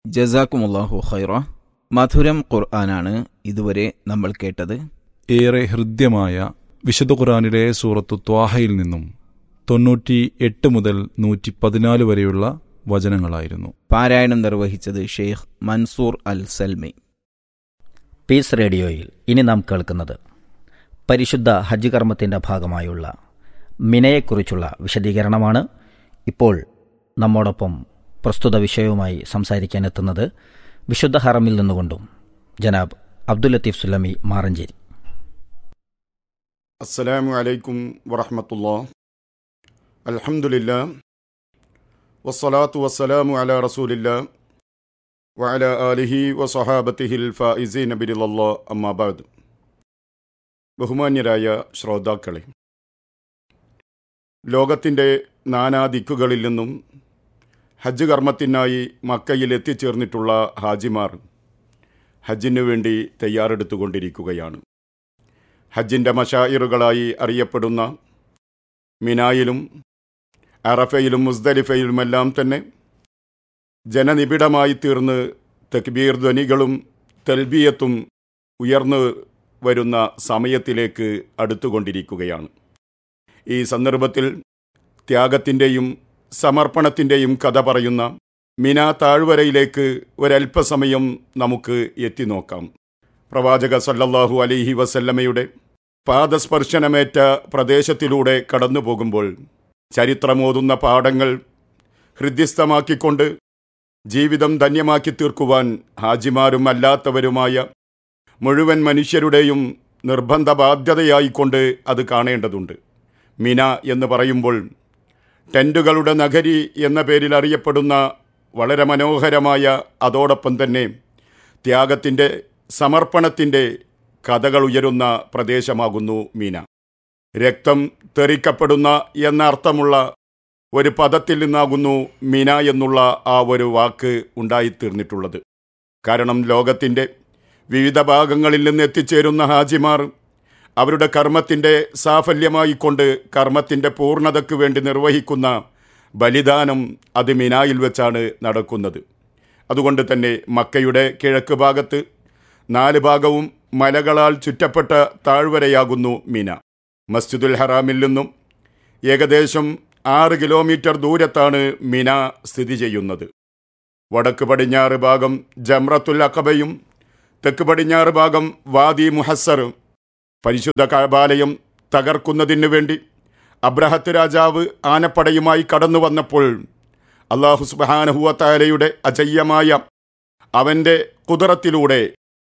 ജസാക്കുമുല്ലാഹു ഖൈറ മധുരം ഖുർആനാണ് ഇതുവരെ നമ്മൾ കേട്ടത് ഏറെ ഹൃദ്യമായ വിശുദ്ധ ഖുറാനിലെ സൂറത്തു ത്വാഹയിൽ നിന്നും തൊണ്ണൂറ്റി എട്ട് മുതൽ നൂറ്റി പതിനാല് വരെയുള്ള വചനങ്ങളായിരുന്നു പാരായണം നിർവഹിച്ചത് Sheikh Mansoor al Salmi peace radio ഇനി നാം കേൾക്കുന്നത് പരിശുദ്ധ ഹജ്ജ് കർമ്മത്തിൻ്റെ ഭാഗമായുള്ള മിനയെക്കുറിച്ചുള്ള വിശദീകരണമാണ് ഇപ്പോൾ നമ്മോടൊപ്പം പ്രസ്തുത വിഷയവുമായി സംസാരിക്കാൻ എത്തുന്നത് വിശുദ്ധ ഹറമിൽ നിന്നുകൊണ്ടും ജനാബ് അബ്ദുൽ ലത്തീഫ് സുലമി മാറഞ്ചേരി അസ്സലാമു അലൈക്കും വറഹമത്തുള്ള അൽഹംദുലില്ല വസ്സലാത്തു വസ്സലാമു അല റസൂലില്ല വഅല ആലിഹി വസഹാബത്തിഹിൽ ഫായിസീൻ ബിരിലല്ലാ അമ്മാബാദ് ബഹുമാന്യരായ ശ്രോതാക്കളെ ലോകത്തിൻ്റെ നാനാ ദിക്കുകളിൽ നിന്നും ഹജ്ജ് കർമ്മത്തിനായി മക്കയിൽ എത്തിച്ചേർന്നിട്ടുള്ള ഹാജിമാർ ഹജ്ജിനു വേണ്ടി തയ്യാറെടുത്തുകൊണ്ടിരിക്കുകയാണ് ഹജ്ജിൻ്റെ മഷായിറുകളായി അറിയപ്പെടുന്ന മിനായിലും അറഫയിലും മുസ്ദലിഫയിലുമെല്ലാം തന്നെ ജനനിബിഡമായി തീർന്ന് തക്ബീർ ധ്വനികളും തെൽബിയത്തും ഉയർന്നു വരുന്ന സമയത്തിലേക്ക് അടുത്തുകൊണ്ടിരിക്കുകയാണ് ഈ സന്ദർഭത്തിൽ ത്യാഗത്തിൻ്റെയും സമർപ്പണത്തിൻ്റെയും കഥ പറയുന്ന മിന താഴ്വരയിലേക്ക് ഒരല്പസമയം നമുക്ക് എത്തി നോക്കാം പ്രവാചക സല്ലല്ലാഹു അലൈഹി വസല്ലമയുടെ പാദസ്പർശനമേറ്റ പ്രദേശത്തിലൂടെ കടന്നു പോകുമ്പോൾ ചരിത്രമോതുന്ന പാഠങ്ങൾ ഹൃദ്യസ്ഥമാക്കിക്കൊണ്ട് ജീവിതം ധന്യമാക്കി തീർക്കുവാൻ ഹാജിമാരും അല്ലാത്തവരുമായ മുഴുവൻ മനുഷ്യരുടെയും നിർബന്ധ ബാധ്യതയായിക്കൊണ്ട് അത് കാണേണ്ടതുണ്ട് മിന എന്ന് പറയുമ്പോൾ ടെൻറ്റുകളുടെ നഗരി എന്ന പേരിൽ അറിയപ്പെടുന്ന വളരെ മനോഹരമായ അതോടൊപ്പം തന്നെ ത്യാഗത്തിൻ്റെ സമർപ്പണത്തിൻ്റെ കഥകൾ ഉയരുന്ന പ്രദേശമാകുന്നു മീന രക്തം തെറിക്കപ്പെടുന്ന എന്ന അർത്ഥമുള്ള ഒരു പദത്തിൽ നിന്നാകുന്നു മിന എന്നുള്ള ആ ഒരു വാക്ക് ഉണ്ടായിത്തീർന്നിട്ടുള്ളത് കാരണം ലോകത്തിൻ്റെ വിവിധ ഭാഗങ്ങളിൽ നിന്ന് എത്തിച്ചേരുന്ന ഹാജിമാർ അവരുടെ കർമ്മത്തിൻ്റെ സാഫല്യമായിക്കൊണ്ട് കർമ്മത്തിൻ്റെ പൂർണ്ണതയ്ക്ക് വേണ്ടി നിർവഹിക്കുന്ന ബലിദാനം അത് മിനായിൽ വെച്ചാണ് നടക്കുന്നത് അതുകൊണ്ട് തന്നെ മക്കയുടെ കിഴക്ക് ഭാഗത്ത് നാല് ഭാഗവും മലകളാൽ ചുറ്റപ്പെട്ട താഴ്വരയാകുന്നു മിന മസ്ജിദുൽ ഹറാമിൽ നിന്നും ഏകദേശം ആറ് കിലോമീറ്റർ ദൂരത്താണ് മിന സ്ഥിതി ചെയ്യുന്നത് വടക്ക് പടിഞ്ഞാറ് ഭാഗം ജംറത്തുൽ അക്കബയും തെക്ക് പടിഞ്ഞാറ് ഭാഗം വാദി മുഹസ്സർ പരിശുദ്ധ കബാലയം തകർക്കുന്നതിന് വേണ്ടി അബ്രഹത്ത് രാജാവ് ആനപ്പടയുമായി കടന്നു വന്നപ്പോൾ അള്ളാഹു സുബാനഹുവത്താലയുടെ അജയ്യമായ അവൻ്റെ കുതിറത്തിലൂടെ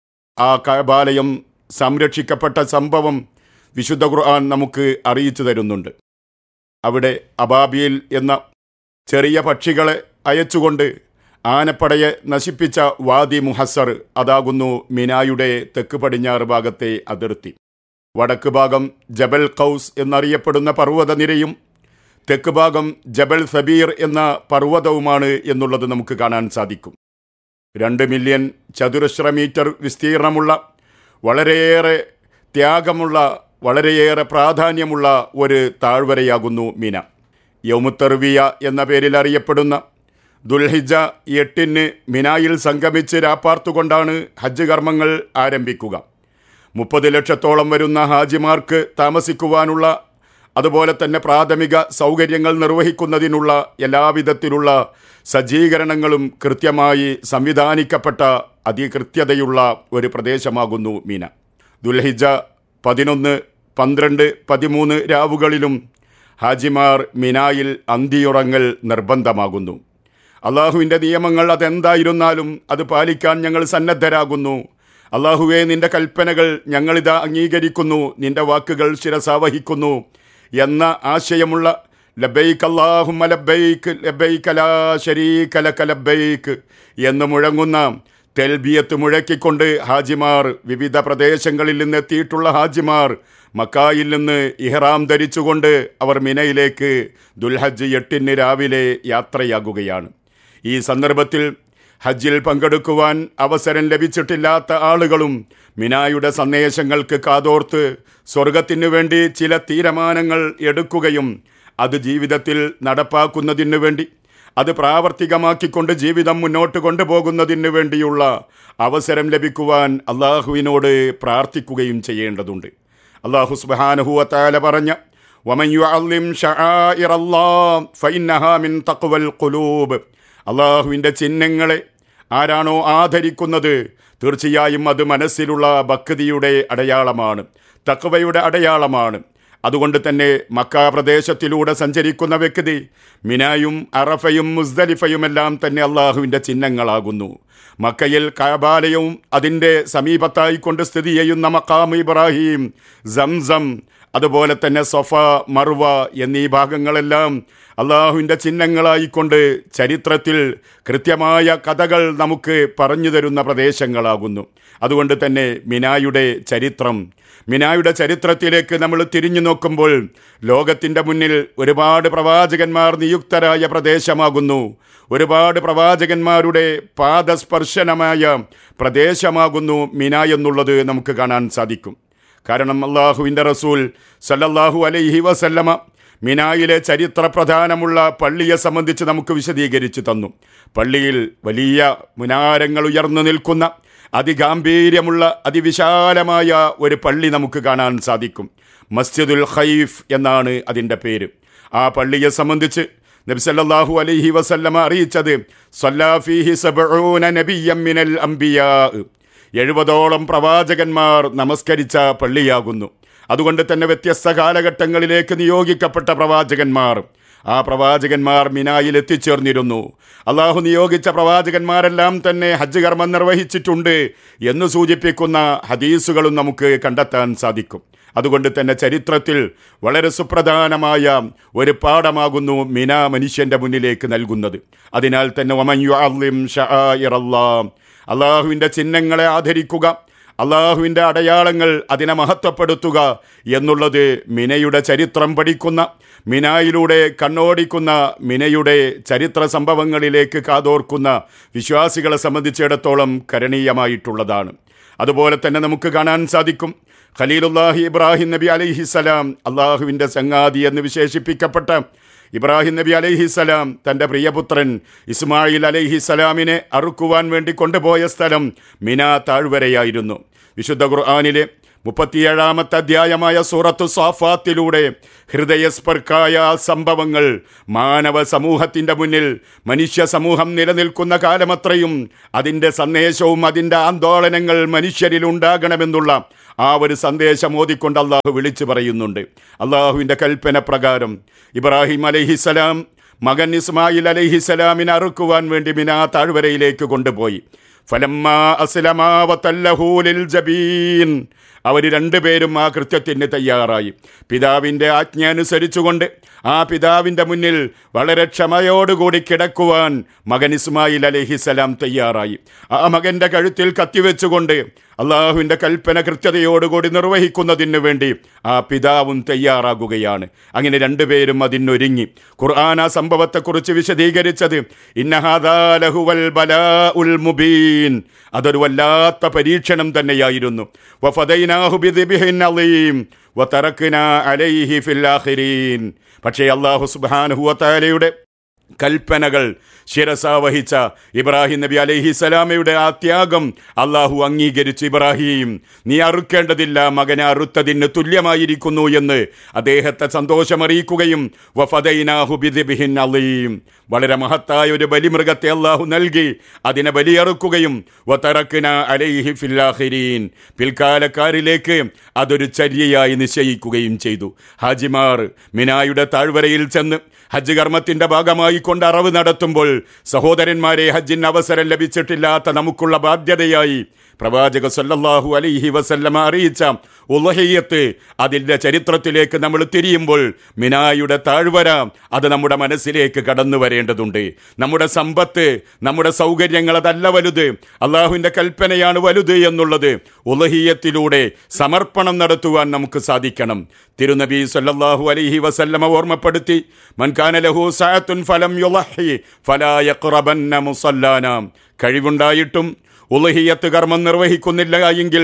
ആ കബാലയം സംരക്ഷിക്കപ്പെട്ട സംഭവം വിശുദ്ധ ഖുർആൻ നമുക്ക് അറിയിച്ചു തരുന്നുണ്ട് അവിടെ അബാബിയിൽ എന്ന ചെറിയ പക്ഷികളെ അയച്ചുകൊണ്ട് ആനപ്പടയെ നശിപ്പിച്ച വാദി മുഹസർ അതാകുന്നു മിനായുടെ തെക്ക് പടിഞ്ഞാറ് ഭാഗത്തെ അതിർത്തി വടക്ക് ഭാഗം ജബൽ കൗസ് എന്നറിയപ്പെടുന്ന പർവ്വതനിരയും തെക്ക് ഭാഗം ജബൽ സബീർ എന്ന പർവ്വതവുമാണ് എന്നുള്ളത് നമുക്ക് കാണാൻ സാധിക്കും രണ്ട് മില്യൺ ചതുരശ്ര മീറ്റർ വിസ്തീർണമുള്ള വളരെയേറെ ത്യാഗമുള്ള വളരെയേറെ പ്രാധാന്യമുള്ള ഒരു താഴ്വരയാകുന്നു മിന യൗമുത്തർവിയ എന്ന പേരിൽ അറിയപ്പെടുന്ന ദുൽഹിജ എട്ടിന് മിനായിൽ സംഗമിച്ച് രാപ്പാർത്തുകൊണ്ടാണ് ഹജ്ജ് കർമ്മങ്ങൾ ആരംഭിക്കുക മുപ്പത് ലക്ഷത്തോളം വരുന്ന ഹാജിമാർക്ക് താമസിക്കുവാനുള്ള അതുപോലെ തന്നെ പ്രാഥമിക സൗകര്യങ്ങൾ നിർവഹിക്കുന്നതിനുള്ള എല്ലാവിധത്തിലുള്ള സജ്ജീകരണങ്ങളും കൃത്യമായി സംവിധാനിക്കപ്പെട്ട അതികൃത്യതയുള്ള ഒരു പ്രദേശമാകുന്നു മീന ദുൽഹിജ പതിനൊന്ന് പന്ത്രണ്ട് പതിമൂന്ന് രാവുകളിലും ഹാജിമാർ മിനായിൽ അന്തിയുറങ്ങൽ നിർബന്ധമാകുന്നു അള്ളാഹുവിൻ്റെ നിയമങ്ങൾ അതെന്തായിരുന്നാലും അത് പാലിക്കാൻ ഞങ്ങൾ സന്നദ്ധരാകുന്നു അള്ളാഹുവെ നിന്റെ കൽപ്പനകൾ ഞങ്ങളിതാ അംഗീകരിക്കുന്നു നിന്റെ വാക്കുകൾ ശിരസാവഹിക്കുന്നു എന്ന ആശയമുള്ള ലബൈക്ക് അല്ലാഹുമ്മ ലബൈക്ക് ലബൈക്ക് ലാ ശരീക ലക ലബൈക്ക് എന്ന് മുഴങ്ങുന്ന തെൽബിയത്ത് മുഴക്കിക്കൊണ്ട് ഹാജിമാർ വിവിധ പ്രദേശങ്ങളിൽ നിന്ന് എത്തിയിട്ടുള്ള ഹാജിമാർ മക്കായിൽ നിന്ന് ഇഹ്റാം ധരിച്ചുകൊണ്ട് അവർ മിനയിലേക്ക് ദുൽഹജ്ജ് എട്ടിന് രാവിലെ യാത്രയാകുകയാണ് ഈ സന്ദർഭത്തിൽ ഹജ്ജിൽ പങ്കെടുക്കുവാൻ അവസരം ലഭിച്ചിട്ടില്ലാത്ത ആളുകളും മിനായുടെ സന്ദേശങ്ങൾക്ക് കാതോർത്ത് സ്വർഗത്തിനു വേണ്ടി ചില തീരുമാനങ്ങൾ എടുക്കുകയും അത് ജീവിതത്തിൽ നടപ്പാക്കുന്നതിനു വേണ്ടി അത് പ്രാവർത്തികമാക്കിക്കൊണ്ട് ജീവിതം മുന്നോട്ട് കൊണ്ടുപോകുന്നതിന് വേണ്ടിയുള്ള അവസരം ലഭിക്കുവാൻ അള്ളാഹുവിനോട് പ്രാർത്ഥിക്കുകയും ചെയ്യേണ്ടതുണ്ട് അള്ളാഹു സുബാനഹുവത്താല പറഞ്ഞ ومن يعظم شعائر الله فإنها من تقوى القلوب അള്ളാഹുവിൻ്റെ ചിഹ്നങ്ങളെ ആരാണോ ആദരിക്കുന്നത് തീർച്ചയായും അത് മനസ്സിലുള്ള ഭക്തിയുടെ അടയാളമാണ് തക്വയുടെ അടയാളമാണ് അതുകൊണ്ട് തന്നെ മക്ക പ്രദേശത്തിലൂടെ സഞ്ചരിക്കുന്ന വ്യക്തി മിനായും അറഫയും മുസ്ദലിഫയുമെല്ലാം തന്നെ അള്ളാഹുവിൻ്റെ ചിഹ്നങ്ങളാകുന്നു മക്കയിൽ കാബാലയവും അതിൻ്റെ സമീപത്തായി കൊണ്ട് സ്ഥിതി ചെയ്യുന്ന മക്കാം ഇബ്രാഹിം സംസം അതുപോലെ തന്നെ സൊഫ മർവ എന്നീ ഭാഗങ്ങളെല്ലാം അള്ളാഹുവിൻ്റെ ചിഹ്നങ്ങളായിക്കൊണ്ട് ചരിത്രത്തിൽ കൃത്യമായ കഥകൾ നമുക്ക് പറഞ്ഞു തരുന്ന പ്രദേശങ്ങളാകുന്നു അതുകൊണ്ട് തന്നെ മിനായുടെ ചരിത്രം മിനായുടെ ചരിത്രത്തിലേക്ക് നമ്മൾ തിരിഞ്ഞു നോക്കുമ്പോൾ ലോകത്തിൻ്റെ മുന്നിൽ ഒരുപാട് പ്രവാചകന്മാർ നിയുക്തരായ പ്രദേശമാകുന്നു ഒരുപാട് പ്രവാചകന്മാരുടെ പാദസ്പർശനമായ പ്രദേശമാകുന്നു മിന എന്നുള്ളത് നമുക്ക് കാണാൻ സാധിക്കും കാരണം അള്ളാഹുവിൻ്റെ റസൂൽ സല്ലല്ലാഹു അലൈഹി വസല്ലമ മിനായിലെ ചരിത്ര പ്രധാനമുള്ള പള്ളിയെ സംബന്ധിച്ച് നമുക്ക് വിശദീകരിച്ചു തന്നു പള്ളിയിൽ വലിയ മുനാരങ്ങൾ ഉയർന്നു നിൽക്കുന്ന അതിഗാംഭീര്യമുള്ള അതിവിശാലമായ ഒരു പള്ളി നമുക്ക് കാണാൻ സാധിക്കും മസ്ജിദുൽ ഖൈഫ് എന്നാണ് അതിൻ്റെ പേര് ആ പള്ളിയെ സംബന്ധിച്ച് നബി സല്ലല്ലാഹു അലൈഹി വസല്ലമ അറിയിച്ചത് സല്ലാഫിഹി സബഊന നബിയ്യം മിനൽ അംബിയാ എഴുപതോളം പ്രവാചകന്മാർ നമസ്കരിച്ച പള്ളിയാകുന്നു അതുകൊണ്ട് തന്നെ വ്യത്യസ്ത കാലഘട്ടങ്ങളിലേക്ക് നിയോഗിക്കപ്പെട്ട പ്രവാചകന്മാർ ആ പ്രവാചകന്മാർ മിനായിൽ എത്തിച്ചേർന്നിരുന്നു അള്ളാഹു നിയോഗിച്ച പ്രവാചകന്മാരെല്ലാം തന്നെ ഹജ്ജ് കർമ്മം നിർവഹിച്ചിട്ടുണ്ട് എന്ന് സൂചിപ്പിക്കുന്ന ഹദീസുകളും നമുക്ക് കണ്ടെത്താൻ സാധിക്കും അതുകൊണ്ട് തന്നെ ചരിത്രത്തിൽ വളരെ സുപ്രധാനമായ ഒരു പാഠമാകുന്നു മിന മനുഷ്യന്റെ മുന്നിലേക്ക് നൽകുന്നത് അതിനാൽ തന്നെ അള്ളാഹുവിൻ്റെ ചിഹ്നങ്ങളെ ആദരിക്കുക അള്ളാഹുവിൻ്റെ അടയാളങ്ങൾ അതിനെ മഹത്വപ്പെടുത്തുക എന്നുള്ളത് മിനയുടെ ചരിത്രം പഠിക്കുന്ന മിനായിലൂടെ കണ്ണോടിക്കുന്ന മിനയുടെ ചരിത്ര സംഭവങ്ങളിലേക്ക് കാതോർക്കുന്ന വിശ്വാസികളെ സംബന്ധിച്ചിടത്തോളം കരണീയമായിട്ടുള്ളതാണ് അതുപോലെ തന്നെ നമുക്ക് കാണാൻ സാധിക്കും ഖലീലുല്ലാഹി ഇബ്രാഹിം നബി അലൈഹിസലാം അള്ളാഹുവിൻ്റെ ചങ്ങാതി എന്ന് വിശേഷിപ്പിക്കപ്പെട്ട ഇബ്രാഹിം നബി അലൈഹിസലാം തൻ്റെ പ്രിയപുത്രൻ ഇസ്മായിൽ അലൈഹിസലാമിനെ അറുക്കുവാൻ വേണ്ടി കൊണ്ടുപോയ സ്ഥലം മിന താഴ്വരയായിരുന്നു വിശുദ്ധ ഖുർആാനിലെ മുപ്പത്തിയേഴാമത്തെ അധ്യായമായ സൂറത്തു സാഫാത്തിലൂടെ ഹൃദയസ്പർക്കായ സംഭവങ്ങൾ മാനവ സമൂഹത്തിൻ്റെ മുന്നിൽ മനുഷ്യ സമൂഹം നിലനിൽക്കുന്ന കാലമത്രയും അതിൻ്റെ സന്ദേശവും അതിൻ്റെ ആന്തോളനങ്ങൾ മനുഷ്യരിൽ ഉണ്ടാകണമെന്നുള്ള ആ ഒരു സന്ദേശം ഓതിക്കൊണ്ട് അള്ളാഹു വിളിച്ചു പറയുന്നുണ്ട് അള്ളാഹുവിൻ്റെ കൽപ്പന പ്രകാരം ഇബ്രാഹിം അലഹിസലാം മകൻ ഇസ്മായിൽ അലഹിസലാമിനെ അറുക്കുവാൻ വേണ്ടി മിനാ താഴ്വരയിലേക്ക് കൊണ്ടുപോയി ഫലമ്മ അസ്ലമാവത്തല്ലഹൂലിൽ ജബീൻ അവർ രണ്ടുപേരും ആ കൃത്യത്തിന് തയ്യാറായി പിതാവിൻ്റെ ആജ്ഞ അനുസരിച്ചുകൊണ്ട് ആ പിതാവിൻ്റെ മുന്നിൽ വളരെ ക്ഷമയോടുകൂടി കിടക്കുവാൻ മകൻ ഇസ്മായിൽ അലഹിസലാം തയ്യാറായി ആ മകൻ്റെ കഴുത്തിൽ കത്തിവെച്ചുകൊണ്ട് അള്ളാഹുവിൻ്റെ കൽപ്പന കൃത്യതയോടുകൂടി നിർവഹിക്കുന്നതിന് വേണ്ടി ആ പിതാവും തയ്യാറാകുകയാണ് അങ്ങനെ രണ്ടുപേരും അതിനൊരുങ്ങി ഖുർആൻ ആ സംഭവത്തെക്കുറിച്ച് വിശദീകരിച്ചത് ഇന്നഹാദാലഹുവൽ ബലാ ഉൽ മുബീൻ അതൊരു വല്ലാത്ത പരീക്ഷണം തന്നെയായിരുന്നു വഫദൈനാഹു ബിദിബിഹിൻ അളീം വതറക്നാ അലൈഹി ഫിൽ ആഖിരീൻ പക്ഷേ അല്ലാഹു സുബ്ഹാനഹു വതആലയുടെ കൽപ്പനകൾ ശിരസാവഹിച്ച ഇബ്രാഹിം നബി അലൈഹി സ്വലാമയുടെ ആ ത്യാഗം അള്ളാഹു അംഗീകരിച്ചു ഇബ്രാഹിം നീ അറുക്കേണ്ടതില്ല മകനെ അറുത്തതിന് തുല്യമായിരിക്കുന്നു എന്ന് അദ്ദേഹത്തെ സന്തോഷമറിയിക്കുകയും വഫദൈനാഹു ബിദിബിഹിൻ അലീം വളരെ മഹത്തായ ഒരു ബലിമൃഗത്തെ അള്ളാഹു നൽകി അതിനെ ബലിയറുക്കുകയും വതറക്കിന അലൈഹി ഫില്ലാഹിരീൻ പിൽക്കാലക്കാരിലേക്ക് അതൊരു ചര്യയായി നിശ്ചയിക്കുകയും ചെയ്തു ഹാജിമാർ മിനായുടെ താഴ്വരയിൽ ചെന്ന് ഹജ്ജ് കർമ്മത്തിന്റെ ഭാഗമായി കൊണ്ട് അറവ് നടത്തുമ്പോൾ സഹോദരന്മാരെ ഹജ്ജിന് അവസരം ലഭിച്ചിട്ടില്ലാത്ത നമുക്കുള്ള ബാധ്യതയായി പ്രവാചക സല്ലല്ലാഹു അലൈഹി വസല്ലമ അറിയിച്ച ഉലഹയ്യത്ത് അതിൻ്റെ ചരിത്രത്തിലേക്ക് നമ്മൾ തിരിയുമ്പോൾ മിനായുടെ താഴ്വര അത് നമ്മുടെ മനസ്സിലേക്ക് കടന്നു വരേണ്ടതുണ്ട് നമ്മുടെ സമ്പത്ത് നമ്മുടെ സൗകര്യങ്ങൾ അതല്ല വലുത് അള്ളാഹുവിൻ്റെ കൽപ്പനയാണ് വലുത് എന്നുള്ളത് ഉലഹീയത്തിലൂടെ സമർപ്പണം നടത്തുവാൻ നമുക്ക് സാധിക്കണം തിരുനബി സല്ലല്ലാഹു അലൈഹി വസല്ലമ ഓർമ്മപ്പെടുത്തി മൻകാന ലഹു സഅത്തുൻ ഫലം യുളഹി ഫലാ യഖ്റബന്ന മുസല്ലാന കഴിവുണ്ടായിട്ടും ഉലഹിയത്ത് കർമ്മം നിർവഹിക്കുന്നില്ല എങ്കിൽ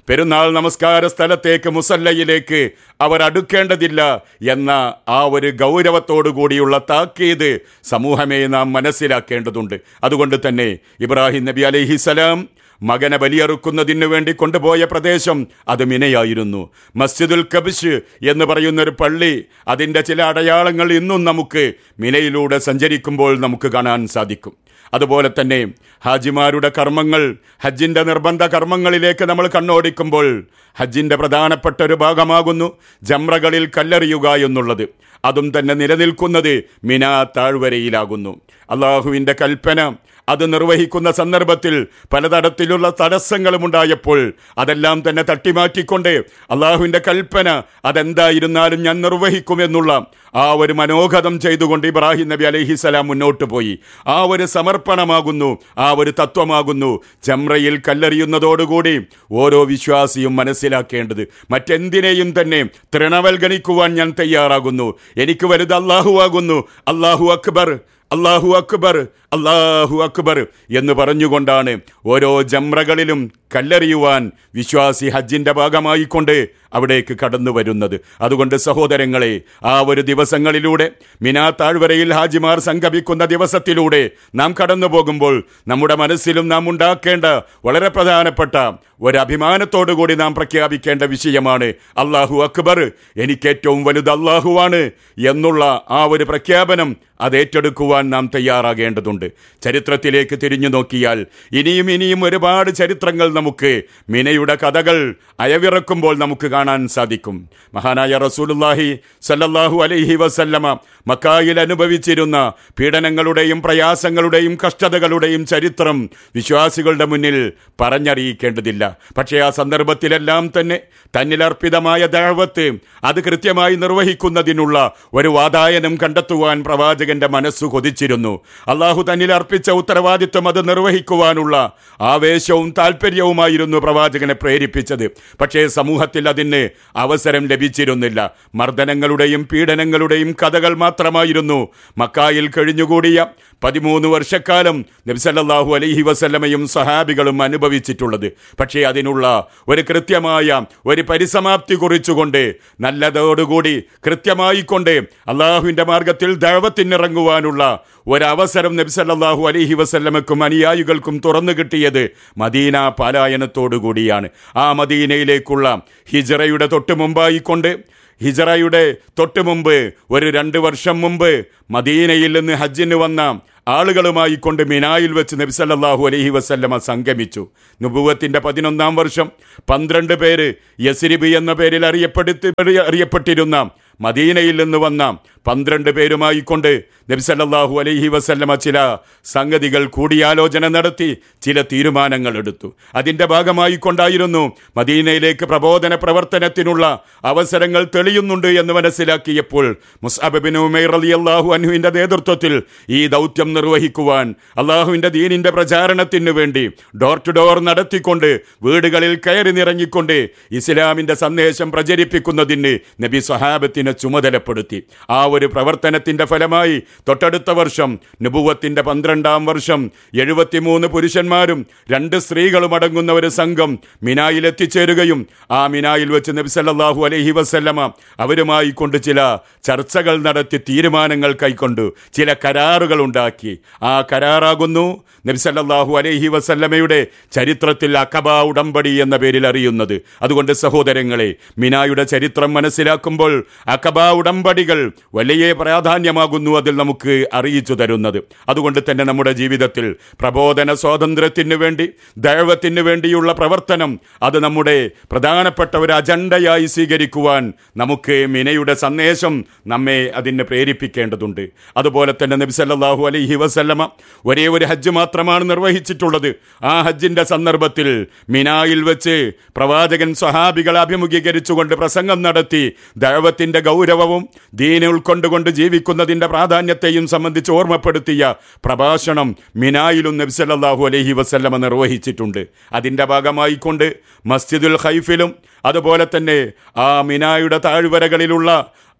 പെരുന്നാൾ നമസ്കാര സ്ഥലത്തേക്ക് മുസല്ലയിലേക്ക് അവർ അടുക്കേണ്ടതില്ല എന്ന ആ ഒരു ഗൗരവത്തോടു കൂടിയുള്ള താക്കീത് സമൂഹമേ നാം മനസ്സിലാക്കേണ്ടതുണ്ട് അതുകൊണ്ട് തന്നെ ഇബ്രാഹിം നബി അലൈഹിസലാം മകനെ ബലിയറുക്കുന്നതിനു വേണ്ടി കൊണ്ടുപോയ പ്രദേശം അത് മിനയായിരുന്നു മസ്ജിദുൽ കബിഷ് എന്ന് പറയുന്ന ഒരു പള്ളി അതിൻ്റെ ചില അടയാളങ്ങൾ ഇന്നും നമുക്ക് മിനയിലൂടെ സഞ്ചരിക്കുമ്പോൾ നമുക്ക് കാണാൻ സാധിക്കും അതുപോലെ തന്നെ ഹാജിമാരുടെ കർമ്മങ്ങൾ ഹജ്ജിൻ്റെ നിർബന്ധ കർമ്മങ്ങളിലേക്ക് നമ്മൾ കണ്ണോടിക്കുമ്പോൾ ഹജ്ജിൻ്റെ പ്രധാനപ്പെട്ട ഒരു ഭാഗമാകുന്നു ജംറകളിൽ കല്ലെറിയുക എന്നുള്ളത് അതും തന്നെ നിലനിൽക്കുന്നത് മിന താഴ്വരയിലാകുന്നു അള്ളാഹുവിൻ്റെ കൽപ്പന അത് നിർവഹിക്കുന്ന സന്ദർഭത്തിൽ പലതരത്തിലുള്ള തടസ്സങ്ങളും ഉണ്ടായപ്പോൾ അതെല്ലാം തന്നെ തട്ടിമാറ്റിക്കൊണ്ട് അള്ളാഹുവിൻ്റെ കൽപ്പന അതെന്തായിരുന്നാലും ഞാൻ നിർവഹിക്കുമെന്നുള്ള ആ ഒരു മനോഗതം ചെയ്തുകൊണ്ട് ഇബ്രാഹിം നബി അലഹിസലാം മുന്നോട്ട് പോയി ആ ഒരു സമർപ്പണമാകുന്നു ആ ഒരു തത്വമാകുന്നു ജംറയിൽ കല്ലെറിയുന്നതോടുകൂടി ഓരോ വിശ്വാസിയും മനസ്സിലാക്കേണ്ടത് മറ്റെന്തിനേയും തന്നെ തൃണവൽഗണിക്കുവാൻ ഞാൻ തയ്യാറാകുന്നു എനിക്ക് വലുത് അള്ളാഹു ആകുന്നു അള്ളാഹു അക്ബർ അള്ളാഹു അക്ബർ അള്ളാഹു അക്ബർ എന്ന് പറഞ്ഞുകൊണ്ടാണ് ഓരോ ജംറകളിലും കല്ലെറിയുവാൻ വിശ്വാസി ഹജ്ജിന്റെ ഭാഗമായിക്കൊണ്ട് അവിടേക്ക് കടന്നു വരുന്നത് അതുകൊണ്ട് സഹോദരങ്ങളെ ആ ഒരു ദിവസങ്ങളിലൂടെ മിനാ താഴ്വരയിൽ ഹാജിമാർ സംഗമിക്കുന്ന ദിവസത്തിലൂടെ നാം കടന്നു പോകുമ്പോൾ നമ്മുടെ മനസ്സിലും നാം ഉണ്ടാക്കേണ്ട വളരെ പ്രധാനപ്പെട്ട ഒരു അഭിമാനത്തോടു കൂടി നാം പ്രഖ്യാപിക്കേണ്ട വിഷയമാണ് അള്ളാഹു അക്ബർ എനിക്ക് ഏറ്റവും വലുത് അള്ളാഹുവാണ് എന്നുള്ള ആ ഒരു പ്രഖ്യാപനം അത് ഏറ്റെടുക്കുവാൻ നാം തയ്യാറാകേണ്ടതുണ്ട് ചരിത്രത്തിലേക്ക് തിരിഞ്ഞു നോക്കിയാൽ ഇനിയും ഇനിയും ഒരുപാട് ചരിത്രങ്ങൾ നമുക്ക് മിനയുടെ കഥകൾ അയവിറക്കുമ്പോൾ നമുക്ക് കാണാൻ സാധിക്കും മഹാനായ റസൂലുല്ലാഹി സല്ലല്ലാഹു അലൈഹി വസല്ലമ മക്കായിൽ അനുഭവിച്ചിരുന്ന പീഡനങ്ങളുടെയും പ്രയാസങ്ങളുടെയും കഷ്ടതകളുടെയും ചരിത്രം വിശ്വാസികളുടെ മുന്നിൽ പറഞ്ഞറിയിക്കേണ്ടതില്ല പക്ഷേ ആ സന്ദർഭത്തിലെല്ലാം തന്നെ തന്നിലർപ്പിതമായ ദഴവത്ത് അത് കൃത്യമായി നിർവഹിക്കുന്നതിനുള്ള ഒരു വാതായനം കണ്ടെത്തുവാൻ പ്രവാചകന്റെ മനസ്സു കൊതിച്ചിരുന്നു അള്ളാഹു തന്നിൽ അർപ്പിച്ച ഉത്തരവാദിത്വം അത് നിർവഹിക്കുവാനുള്ള ആവേശവും താല്പര്യവുമായിരുന്നു പ്രവാചകനെ പ്രേരിപ്പിച്ചത് പക്ഷേ സമൂഹത്തിൽ അതിന് അവസരം ലഭിച്ചിരുന്നില്ല മർദ്ദനങ്ങളുടെയും പീഡനങ്ങളുടെയും കഥകൾ മാത്രമായിരുന്നു മക്കായിൽ കഴിഞ്ഞുകൂടിയ പതിമൂന്ന് വർഷക്കാലം നബ്സല്ലാഹു അലൈഹി വസല്ലമയും സഹാബികളും അനുഭവിച്ചിട്ടുള്ളത് പക്ഷേ അതിനുള്ള ഒരു കൃത്യമായ ഒരു പരിസമാപ്തി കുറിച്ചുകൊണ്ട് നല്ലതോടുകൂടി കൃത്യമായിക്കൊണ്ട് അള്ളാഹുവിൻ്റെ മാർഗത്തിൽ ദൈവത്തിനിറങ്ങുവാനുള്ള ഒരവസരം നബ്സല്ലാഹു അലൈഹി വസല്ലമക്കും അനുയായികൾക്കും തുറന്നു കിട്ടിയത് മദീന പാലായനത്തോടുകൂടിയാണ് ആ മദീനയിലേക്കുള്ള ഹിജറയുടെ തൊട്ട് മുമ്പായിക്കൊണ്ട് ഹിജറയുടെ തൊട്ട് മുമ്പ് ഒരു രണ്ട് വർഷം മുമ്പ് മദീനയിൽ നിന്ന് ഹജ്ജിന് വന്ന ആളുകളുമായി കൊണ്ട് മിനായിൽ വെച്ച് നബിസല്ലാഹു അലഹി വസല്ലമ സംഗമിച്ചു നുബുവത്തിന്റെ പതിനൊന്നാം വർഷം പന്ത്രണ്ട് പേര് യസിരിബി എന്ന പേരിൽ അറിയപ്പെടുത്തി അറിയപ്പെട്ടിരുന്ന മദീനയിൽ നിന്ന് വന്ന പന്ത്രണ്ട് പേരുമായി കൊണ്ട് നബിസല്ലാഹു അലൈഹി വസല്ലമ ചില സംഗതികൾ കൂടിയാലോചന നടത്തി ചില തീരുമാനങ്ങൾ എടുത്തു അതിൻ്റെ ഭാഗമായി കൊണ്ടായിരുന്നു മദീനയിലേക്ക് പ്രബോധന പ്രവർത്തനത്തിനുള്ള അവസരങ്ങൾ തെളിയുന്നുണ്ട് എന്ന് മനസ്സിലാക്കിയപ്പോൾ മുസ്അബിൻ ഉമൈർ അലി അള്ളാഹു അൻഹുവിൻ്റെ നേതൃത്വത്തിൽ ഈ ദൗത്യം നിർവഹിക്കുവാൻ അള്ളാഹുവിൻ്റെ ദീനിൻ്റെ പ്രചാരണത്തിന് വേണ്ടി ഡോർ ടു ഡോർ നടത്തിക്കൊണ്ട് വീടുകളിൽ കയറി നിറങ്ങിക്കൊണ്ട് ഇസ്ലാമിൻ്റെ സന്ദേശം പ്രചരിപ്പിക്കുന്നതിന് നബി സ്വഹാബത്തിനെ ചുമതലപ്പെടുത്തി ആ ഒരു പ്രവർത്തനത്തിന്റെ ഫലമായി തൊട്ടടുത്ത വർഷം നുബുവത്തിന്റെ പന്ത്രണ്ടാം വർഷം എഴുപത്തിമൂന്ന് പുരുഷന്മാരും രണ്ട് സ്ത്രീകളും അടങ്ങുന്ന ഒരു സംഘം മിനായിൽ എത്തിച്ചേരുകയും ആ മിനായിൽ വെച്ച് നബിസല്ലാഹു അലൈഹി വസല്ലമ അവരുമായി കൊണ്ട് ചില ചർച്ചകൾ നടത്തി തീരുമാനങ്ങൾ കൈക്കൊണ്ടു ചില കരാറുകൾ ഉണ്ടാക്കി ആ കരാറാകുന്നു നബിസല്ലാഹു അലൈഹി വസല്ലമയുടെ ചരിത്രത്തിൽ അക്കബ ഉടമ്പടി എന്ന പേരിൽ അറിയുന്നത് അതുകൊണ്ട് സഹോദരങ്ങളെ മിനായുടെ ചരിത്രം മനസ്സിലാക്കുമ്പോൾ അക്കബ ഉടമ്പടികൾ വലിയ പ്രാധാന്യമാകുന്നു അതിൽ നമുക്ക് അറിയിച്ചു തരുന്നത് അതുകൊണ്ട് തന്നെ നമ്മുടെ ജീവിതത്തിൽ പ്രബോധന സ്വാതന്ത്ര്യത്തിന് വേണ്ടി ദൈവത്തിന് വേണ്ടിയുള്ള പ്രവർത്തനം അത് നമ്മുടെ പ്രധാനപ്പെട്ട ഒരു അജണ്ടയായി സ്വീകരിക്കുവാൻ നമുക്ക് മിനയുടെ സന്ദേശം നമ്മെ അതിന് പ്രേരിപ്പിക്കേണ്ടതുണ്ട് അതുപോലെ തന്നെ നബി സല്ലല്ലാഹു അലൈഹി വസല്ലമ ഒരേ ഒരു ഹജ്ജ് മാത്രമാണ് നിർവഹിച്ചിട്ടുള്ളത് ആ ഹജ്ജിന്റെ സന്ദർഭത്തിൽ മിനായിൽ വെച്ച് പ്രവാചകൻ സ്വഹാബികളെ അഭിമുഖീകരിച്ചുകൊണ്ട് പ്രസംഗം നടത്തി ദൈവത്തിന്റെ ഗൗരവവും ദീന ഉൾക്കൊണ്ടുകൊണ്ട് ജീവിക്കുന്നതിന്റെ പ്രാധാന്യത്തെയും സംബന്ധിച്ച് ഓർമ്മപ്പെടുത്തിയ പ്രഭാഷണം മിനായിലും നബ്സല്ലാഹു അലഹി വസല്ലമ നിർവഹിച്ചിട്ടുണ്ട് അതിൻ്റെ ഭാഗമായി കൊണ്ട് മസ്ജിദുൽ ഹൈഫിലും അതുപോലെ തന്നെ ആ മിനായുടെ താഴ്വരകളിലുള്ള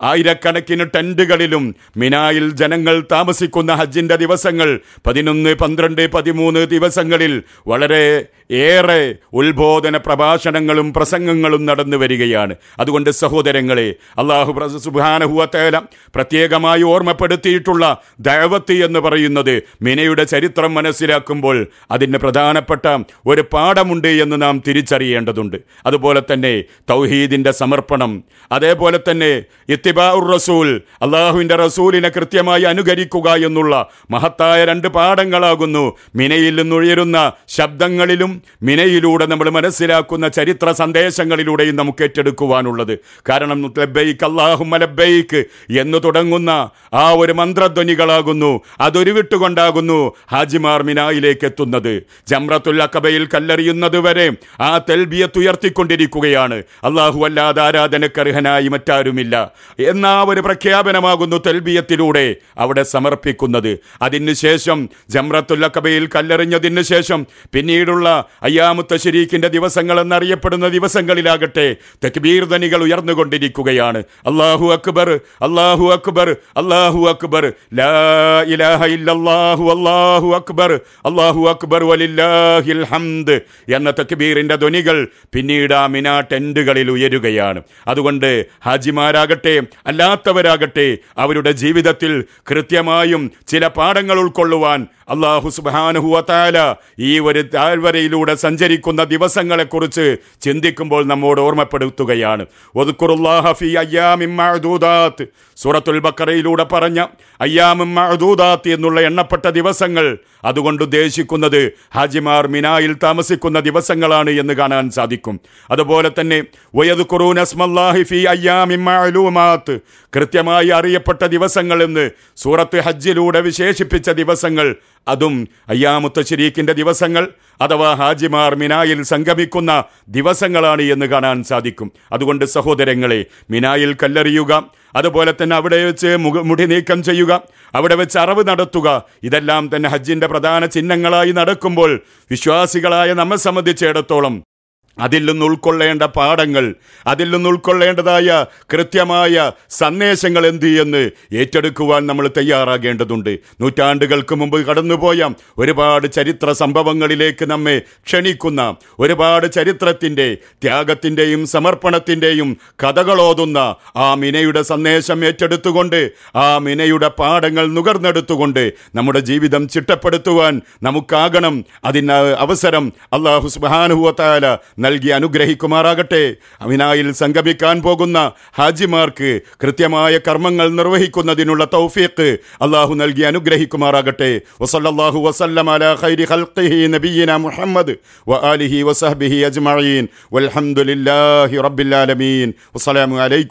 ആയിരക്കണക്കിന് ടെന്റുകളിലും മിനായിൽ ജനങ്ങൾ താമസിക്കുന്ന ഹജ്ജിന്റെ ദിവസങ്ങൾ പതിനൊന്ന് പന്ത്രണ്ട് പതിമൂന്ന് ദിവസങ്ങളിൽ വളരെ ഏറെ ഉത്ബോധന പ്രഭാഷണങ്ങളും പ്രസംഗങ്ങളും നടന്നു വരികയാണ് അതുകൊണ്ട് സഹോദരങ്ങളെ അള്ളാഹു സുബാനഹുവത്തേല പ്രത്യേകമായി ഓർമ്മപ്പെടുത്തിയിട്ടുള്ള ദൈവത്തി എന്ന് പറയുന്നത് മിനയുടെ ചരിത്രം മനസ്സിലാക്കുമ്പോൾ അതിന് പ്രധാനപ്പെട്ട ഒരു പാഠമുണ്ട് എന്ന് നാം തിരിച്ചറിയേണ്ടതുണ്ട് അതുപോലെ തന്നെ തൗഹീദിന്റെ സമർപ്പണം അതേപോലെ തന്നെ ഇത്തിബാഉർ റസൂൽ അള്ളാഹുവിന്റെ റസൂലിനെ കൃത്യമായി അനുകരിക്കുക എന്നുള്ള മഹത്തായ രണ്ട് പാഠങ്ങളാകുന്നു മിനയിൽ നിന്നുയരുന്ന ശബ്ദങ്ങളിലും മിനയിലൂടെ നമ്മൾ മനസ്സിലാക്കുന്ന ചരിത്ര സന്ദേശങ്ങളിലൂടെയും നമുക്ക് ഏറ്റെടുക്കുവാനുള്ളത് കാരണം ലബ്ബൈക്ക് അല്ലാഹുമ്മ ലബ്ബൈക്ക് എന്ന് തുടങ്ങുന്ന ആ ഒരു മന്ത്രധ്വനികളാകുന്നു അതൊരു വിട്ടുകൊണ്ടാകുന്നു ഹാജിമാർ മിനായിലേക്ക് എത്തുന്നത് ജംറത്തുൽ അക്കബയിൽ കല്ലെറിയുന്നത് വരെ ആ തെൽബിയത്ത് ഉയർത്തിക്കൊണ്ടിരിക്കുകയാണ് അള്ളാഹു അല്ലാതെ ആരാധനക്കർഹനായി മറ്റാരുമില്ല എന്ന ആ ഒരു പ്രഖ്യാപനമാകുന്നു തെൽബിയത്തിലൂടെ അവിടെ സമർപ്പിക്കുന്നത് അതിനുശേഷം ജംറത്തുൽ അക്കബയിൽ കല്ലെറിഞ്ഞതിന് ശേഷം പിന്നീടുള്ള അയ്യാമുത്ത ശരീക്കിന്റെ ദിവസങ്ങൾ എന്നറിയപ്പെടുന്ന ദിവസങ്ങളിലാകട്ടെ തക്ബീർ ധനികൾ ഉയർന്നുകൊണ്ടിരിക്കുകയാണ് അള്ളാഹു അക്ബർ അള്ളാഹു അക്ബർ അള്ളാഹു അക്ബർ ലാ ഇലാഹ ഇല്ലല്ലാഹു അല്ലാഹു അക്ബർ അള്ളാഹു അക്ബർ വലില്ലാഹിൽ ഹംദ് എന്ന തക്ബീറിന്റെ ധ്വനികൾ പിന്നീട് ആ മിനാ ടെന്റുകളിൽ ഉയരുകയാണ് അതുകൊണ്ട് ഹാജിമാരാകട്ടെ അല്ലാത്തവരാകട്ടെ അവരുടെ ജീവിതത്തിൽ കൃത്യമായും ചില പാഠങ്ങൾ ഉൾക്കൊള്ളുവാൻ അള്ളാഹു സുബാനുഹുവത്താല ഈ ഒരു താഴ്വരയിലൂടെ സഞ്ചരിക്കുന്ന ദിവസങ്ങളെക്കുറിച്ച് ചിന്തിക്കുമ്പോൾ നമ്മോട് ഓർമ്മപ്പെടുത്തുകയാണ് ഒതുക്കുറുല്ലാഹ ഫി അയ്യാമിൻ മഅദൂദാത്ത് സൂറത്തുൽ ബക്കറയിലൂടെ പറഞ്ഞ അയ്യാമിൻ മഅദൂദാത്ത് എന്നുള്ള എണ്ണപ്പെട്ട ദിവസങ്ങൾ അതുകൊണ്ട് ഉദ്ദേശിക്കുന്നത് ഹാജിമാർ മിനായിൽ താമസിക്കുന്ന ദിവസങ്ങളാണ് എന്ന് കാണാൻ സാധിക്കും അതുപോലെ തന്നെ വയദ്കുറൂന അസ്മല്ലാഹി ഫി അയ്യാമിൻ മഅലൂമാത്ത് കൃത്യമായി അറിയപ്പെട്ട ദിവസങ്ങൾ എന്ന് സൂറത്ത് ഹജ്ജിലൂടെ വിശേഷിപ്പിച്ച ദിവസങ്ങൾ അതും അയ്യാമുത്ത ശരീക്കിന്റെ ദിവസങ്ങൾ അഥവാ ഹാജിമാർ മിനായിൽ സംഗമിക്കുന്ന ദിവസങ്ങളാണ് എന്ന് കാണാൻ സാധിക്കും അതുകൊണ്ട് സഹോദരങ്ങളെ മിനായിൽ കല്ലെറിയുക അതുപോലെ തന്നെ അവിടെ വെച്ച് മുഖ- മുടി നീക്കം ചെയ്യുക അവിടെ വെച്ച് അറിവ് നടത്തുക ഇതെല്ലാം തന്നെ ഹജ്ജിന്റെ പ്രധാന ചിഹ്നങ്ങളായി നടക്കുമ്പോൾ വിശ്വാസികളായ നമ്മെ സംബന്ധിച്ചിടത്തോളം അതിൽ നിന്ന് ഉൾക്കൊള്ളേണ്ട പാഠങ്ങൾ അതിൽ നിന്ന് ഉൾക്കൊള്ളേണ്ടതായ കൃത്യമായ സന്ദേശങ്ങൾ എന്ത് എന്ന് ഏറ്റെടുക്കുവാൻ നമ്മൾ തയ്യാറാകേണ്ടതുണ്ട് നൂറ്റാണ്ടുകൾക്ക് മുമ്പ് കടന്നുപോയ ഒരുപാട് ചരിത്ര സംഭവങ്ങളിലേക്ക് നമ്മെ ക്ഷണിക്കുന്ന ഒരുപാട് ചരിത്രത്തിൻ്റെ ത്യാഗത്തിൻ്റെയും സമർപ്പണത്തിൻ്റെയും കഥകളോതുന്ന ആ മിനയുടെ സന്ദേശം ഏറ്റെടുത്തുകൊണ്ട് ആ മിനയുടെ പാഠങ്ങൾ നുകർന്നെടുത്തുകൊണ്ട് നമ്മുടെ ജീവിതം ചിട്ടപ്പെടുത്തുവാൻ നമുക്കാകണം അതിന് അവസരം അള്ളാഹു സുബാനുഹുവത്താല നൽകി അനുഗ്രഹിക്കുമാറാകട്ടെ അമിനായിൽ സംഗമിക്കാൻ പോകുന്ന ഹാജിമാർക്ക് കൃത്യമായ കർമ്മങ്ങൾ നിർവഹിക്കുന്നതിനുള്ള തൗഫീഖ് അള്ളാഹു നൽകി അനുഗ്രഹിക്കുമാറാകട്ടെ വസല്ലല്ലാഹു വസല്ലം അലാ ഖൈരി ഖൽഖിഹി നബിയിന മുഹമ്മദ് വ ആലിഹി വസഹ്ബിഹി അജ്മഈൻ വൽഹംദുലില്ലാഹി റബ്ബിൽ ആലമീൻ വസ്സലാമു അലൈക്കും